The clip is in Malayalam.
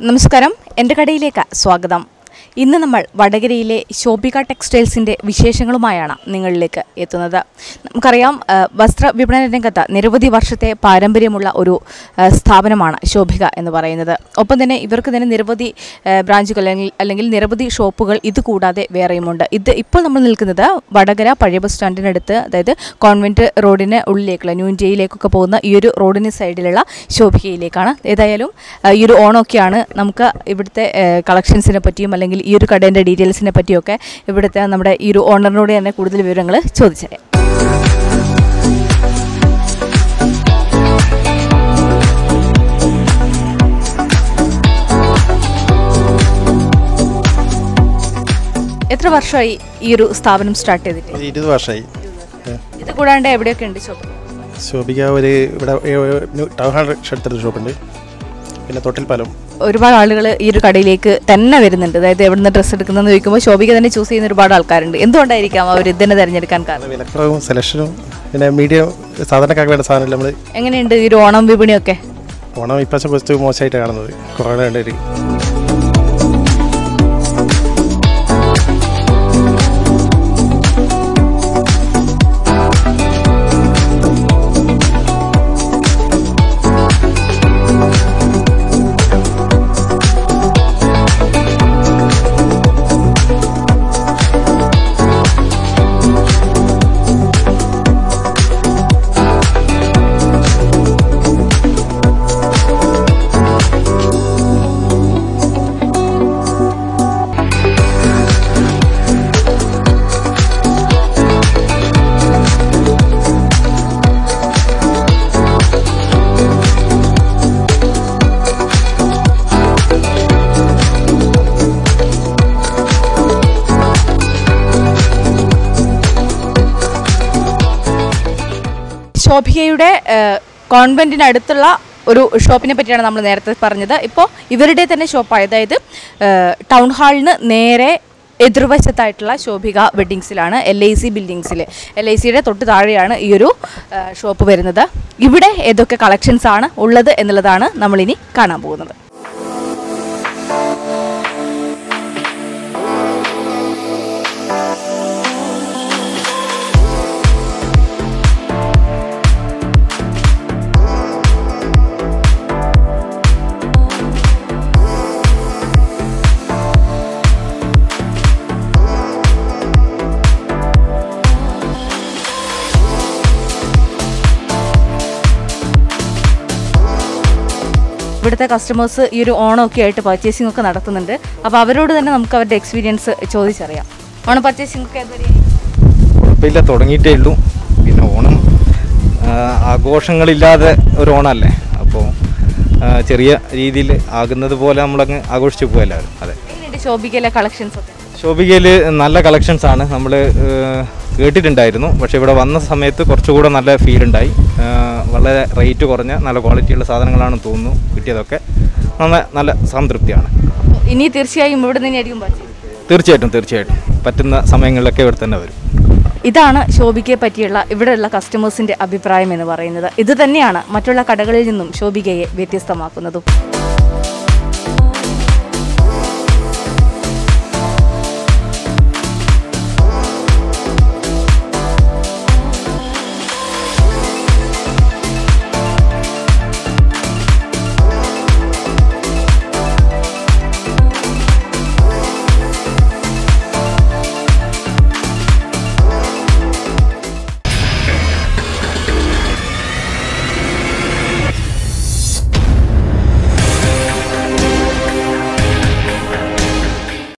നമസ്കാരം എൻ്റെ കടയിലേക്ക് സ്വാഗതം ഇന്ന് നമ്മൾ വടകരയിലെ ശോഭിക ടെക്സ്റ്റൈൽസിൻ്റെ വിശേഷങ്ങളുമായാണ് നിങ്ങളിലേക്ക് എത്തുന്നത് നമുക്കറിയാം ആ, വസ്ത്ര വിപണന രംഗത്ത് നിരവധി വർഷത്തെ പാരമ്പര്യമുള്ള ഒരു ആ, സ്ഥാപനമാണ് ശോഭിക എന്ന് പറയുന്നത് ഒപ്പം തന്നെ ഇവർക്ക് തന്നെ നിരവധി ആ, ബ്രാഞ്ചുകൾ അല്ലെങ്കിൽ അല്ലെങ്കിൽ നിരവധി ഷോപ്പുകൾ ഇത് കൂടാതെ വേറെയുമുണ്ട് ഇത് ഇപ്പോൾ നമ്മൾ നിൽക്കുന്നത് വടകര പഴയ ബസ് സ്റ്റാൻഡിനടുത്ത് അതായത് കോൺവെൻറ്റ് റോഡിന് ഉള്ളിലേക്കുള്ള ന്യൂ ഇന്ത്യയിലേക്കൊക്കെ പോകുന്ന ഈ ഒരു റോഡിന് സൈഡിലുള്ള ശോഭികയിലേക്കാണ് ഏതായാലും ആ, ഈ ഒരു ഓണമൊക്കെയാണ് നമുക്ക് ഇവിടുത്തെ കളക്ഷൻസിനെ പറ്റിയും അല്ലെങ്കിൽ ഈ ഒരു കടേൻ്റെ ഡീറ്റെയിൽസിനെ പറ്റിയൊക്കെ ഇവിടുത്തെ നമ്മുടെ ഈ ഒരു ഓണറിനോട് തന്നെ കൂടുതൽ വിവരങ്ങൾ ചോദിച്ചറിയാം എത്ര വർഷമായി ഈ ഒരു സ്ഥാപനം സ്റ്റാർട്ട് ചെയ്തിട്ട് ഒരു ഇരുപത് വർഷമായി ഇത് കൂടാണ്ട് എവിടെയൊക്കെ ഉണ്ട് ഷോപ്പ് ശോഭിക ഒരു ഇവിടെ ഏ- ന്യൂ ടൗൺ ഹാൾ അടുത്തൊരു ഷോപ്പുണ്ട് പിന്നെ തൊട്ടിൽപ്പാലം ഒരുപാട് ആളുകൾ ഈ ഒരു കടയിലേക്ക് തന്നെ വരുന്നുണ്ട് അതായത് എവിടെ നിന്ന് ഡ്രസ്സ് എടുക്കുന്നതെന്ന് ചോദിക്കുമ്പോൾ ശോഭിക തന്നെ ചൂസ് ചെയ്യുന്ന ഒരുപാട് ആൾക്കാരുണ്ട് എന്തുകൊണ്ടായിരിക്കാം അവർ ഇതിനെ തിരഞ്ഞെടുക്കാൻ കാരണം വിലക്കുറവും സെലക്ഷനും പിന്നെ മീഡിയം സാധാരണക്കാർക്ക് വേണ്ട സാധനം നമ്മൾ എങ്ങനെയുണ്ട് ഈ ഒരു ഓണം വിപണിയൊക്കെ ഓണം ഇപ്രാവശ്യം കുറച്ച് മോശമായിട്ട് കാണുന്നത് കൊറോണ കണ്ടൊരു ശോഭികയുടെ കോൺവെൻറ്റിനടുത്തുള്ള ഒരു ഷോപ്പിനെ പറ്റിയാണ് നമ്മൾ നേരത്തെ പറഞ്ഞത് ഇപ്പോൾ ഇവരുടെ തന്നെ ഷോപ്പാണ് അതായത് ടൗൺ ഹാളിന് നേരെ എതിർവശത്തായിട്ടുള്ള ശോഭിക വെഡ്ഡിങ്സിലാണ് എൽ ഐ സി ബിൽഡിങ്സിൽ എൽ ഐ സിയുടെ തൊട്ട് താഴെയാണ് ഈ ഒരു ആ, ഷോപ്പ് വരുന്നത് ഇവിടെ ഏതൊക്കെ കളക്ഷൻസ് ആണ് ഉള്ളത് എന്നുള്ളതാണ് നമ്മളിനി കാണാൻ പോകുന്നത് ഇവിടുത്തെ കസ്റ്റമേഴ്സ് ഈ ഒരു ഓണമൊക്കെ ആയിട്ട് പർച്ചേസിംഗ് ഒക്കെ നടത്തുന്നുണ്ട് അപ്പോൾ അവരോട് തന്നെ നമുക്ക് അവരുടെ എക്സ്പീരിയൻസ് ചോദിച്ചറിയാം ഓണം പർച്ചേസിംഗ് ഒക്കെ ഏതുവരെ കുഴപ്പമില്ല തുടങ്ങിയിട്ടേ ഉള്ളൂ പിന്നെ ഓണം ആ, ആഘോഷങ്ങളില്ലാതെ ഒരു ഓണമല്ലേ അപ്പോൾ ചെറിയ രീതിയിൽ ആകുന്നത് പോലെ നമ്മളങ്ങ് ആഘോഷിച്ചു പോയല്ലാരും അതെ എങ്ങനെയുണ്ട് ശോഭികയിലെ കളക്ഷൻസ് ഒക്കെ ശോഭികയിൽ നല്ല കളക്ഷൻസ് ആണ് നമ്മൾ കേട്ടിട്ടുണ്ടായിരുന്നു പക്ഷേ ഇവിടെ വന്ന സമയത്ത് കുറച്ചുകൂടെ നല്ല ഫീൽ ഉണ്ടായി ആ, വളരെ റേറ്റ് കുറഞ്ഞ നല്ല ക്വാളിറ്റിയുള്ള സാധനങ്ങളാണെന്ന് തോന്നുന്നു കിട്ടിയതൊക്കെ നന്ന നല്ല സംതൃപ്തിയാണ് ഇനി തീർച്ചയായും ഇവിടെ തന്നെയായിരിക്കും പർച്ചേസ് തീർച്ചയായിട്ടും തീർച്ചയായിട്ടും പറ്റുന്ന സമയങ്ങളിലൊക്കെ ഇവിടെ തന്നെ വരും ഇതാണ് ശോഭികയെ പറ്റിയുള്ള ഇവിടെയുള്ള കസ്റ്റമേഴ്സിന്റെ അഭിപ്രായം എന്ന് പറയുന്നത് ഇത് തന്നെയാണ് മറ്റുള്ള കടകളിൽ നിന്നും ശോഭികയെ വ്യത്യസ്തമാക്കുന്നതും